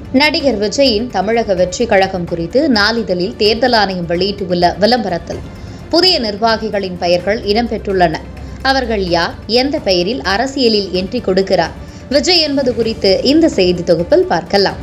நடிகர் விஜயின் தமிழக வெற்றி கழகம் குறித்து நாளிதழில் தேர்தல் ஆணையம் வெளியிட்டுள்ள விளம்பரத்தில் புதிய நிர்வாகிகளின் பெயர்கள் இடம்பெற்றுள்ளன அவர்கள் யார் எந்த பெயரில் அரசியலில் என்ட்ரி கொடுக்கிறார் விஜய் என்பது குறித்து இந்த செய்தி தொகுப்பில் பார்க்கலாம்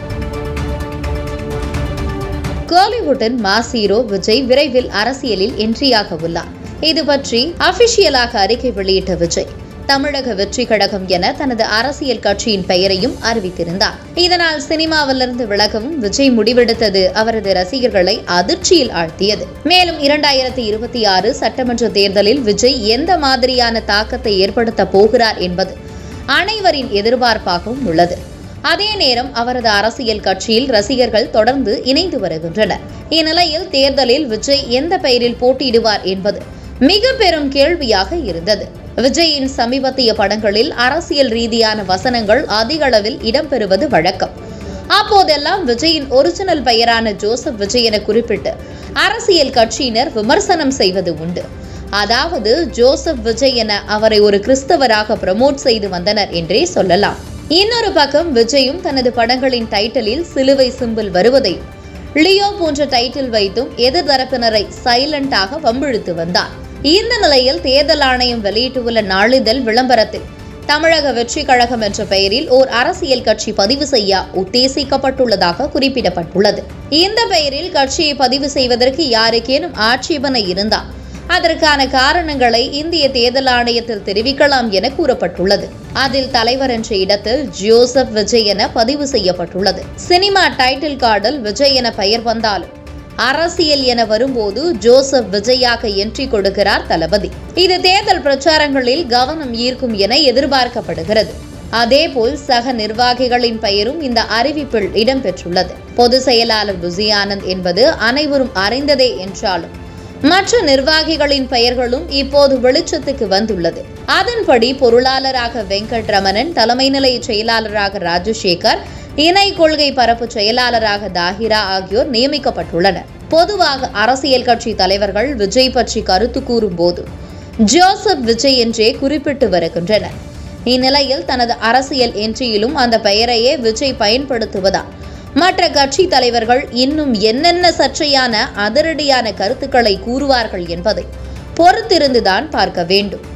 கோலிவுட்டின் மாஸ் ஹீரோ விஜய் விரைவில் அரசியலில் என்ட்ரியாக உள்ளார் இது பற்றி அபிஷியலாக அறிக்கை வெளியிட்ட விஜய் தமிழக வெற்றி கழகம் என தனது அரசியல் கட்சியின் பெயரையும் அறிவித்திருந்தார் இதனால் சினிமாவிலிருந்து விலகவும் விஜய் முடிவெடுத்தது அவரது ரசிகர்களை அதிர்ச்சியில் ஆழ்த்தியது மேலும் இரண்டாயிரத்தி இருபத்தி ஆறு சட்டமன்ற தேர்தலில் விஜய் எந்த மாதிரியான தாக்கத்தை ஏற்படுத்த போகிறார் என்பது அனைவரின் எதிர்பார்ப்பாகவும் உள்ளது அதே நேரம் அவரது அரசியல் கட்சியில் ரசிகர்கள் தொடர்ந்து இணைந்து வருகின்றனர் இந்நிலையில் தேர்தலில் விஜய் எந்த பெயரில் போட்டியிடுவார் என்பது மிக பெரும் கேள்வியாக இருந்தது விஜயின் சமீபத்திய படங்களில் அரசியல் ரீதியான வசனங்கள் அதிக அளவில் இடம்பெறுவது வழக்கம் அப்போதெல்லாம் விஜயின் ஒரிஜினல் பெயரான ஜோசப் விஜய் என குறிப்பிட்டு அரசியல் கட்சியினர் விமர்சனம் செய்வது உண்டு அதாவது ஜோசப் விஜய் என அவரை ஒரு கிறிஸ்தவராக பிரமோட் செய்து வந்தனர் என்றே சொல்லலாம் இன்னொரு பக்கம் விஜயும் தனது படங்களின் டைட்டிலில் சிலுவை சிம்பிள் வருவதையும் லியோ போன்ற டைட்டில் வைத்தும் எதிர்தரப்பினரை சைலண்டாக வம்பிழுத்து வந்தார் இந்த நிலையில் தேர்தல் ஆணையம் வெளியிட்டுள்ள நாளிதழ் விளம்பரத்தில் தமிழக வெற்றி கழகம் என்ற பெயரில் ஓர் அரசியல் கட்சி பதிவு செய்ய உத்தேசிக்கப்பட்டுள்ளதாக குறிப்பிடப்பட்டுள்ளது இந்த பெயரில் கட்சியை பதிவு செய்வதற்கு யாருக்கேனும் ஆட்சேபனை இருந்தால் அதற்கான காரணங்களை இந்திய தேர்தல் ஆணையத்தில் தெரிவிக்கலாம் என கூறப்பட்டுள்ளது அதில் தலைவர் என்ற இடத்தில் ஜோசப் விஜய் என பதிவு செய்யப்பட்டுள்ளது சினிமா டைட்டில் கார்டில் விஜய் என பெயர் வந்தாலும் அரசியல் என வரும்போது ஜோசப் விஜயாக என்ட்ரி கொடுக்கிறார் தளபதி இது தேர்தல் பிரச்சாரங்களில் கவனம் ஈர்க்கும் என எதிர்பார்க்கப்படுகிறது அதேபோல் சக நிர்வாகிகளின் பெயரும் இந்த அறிவிப்பில் இடம்பெற்றுள்ளது பொதுச் செயலாளர் விஜயானந்த் என்பது அனைவரும் அறிந்ததே என்றாலும் மற்ற நிர்வாகிகளின் பெயர்களும் இப்போது வெளிச்சத்துக்கு வந்துள்ளது அதன்படி பொருளாளராக வெங்கட்ரமணன் தலைமை நிலைய செயலாளராக ராஜசேகர் இணை கொள்கை பரப்பு செயலாளராக தாஹிரா ஆகியோர் நியமிக்கப்பட்டுள்ளனர் பொதுவாக அரசியல் கட்சி தலைவர்கள் விஜய் பற்றி கருத்து கூறும்போது ஜோசப் விஜய் என்றே குறிப்பிட்டு வருகின்றனர் இந்நிலையில் தனது அரசியல் என்ட்ரியிலும் அந்த பெயரையே விஜய் பயன்படுத்துவதால் மற்ற கட்சி தலைவர்கள் இன்னும் என்னென்ன சர்ச்சையான அதிரடியான கருத்துக்களை கூறுவார்கள் என்பதை பொறுத்திருந்துதான் பார்க்க வேண்டும்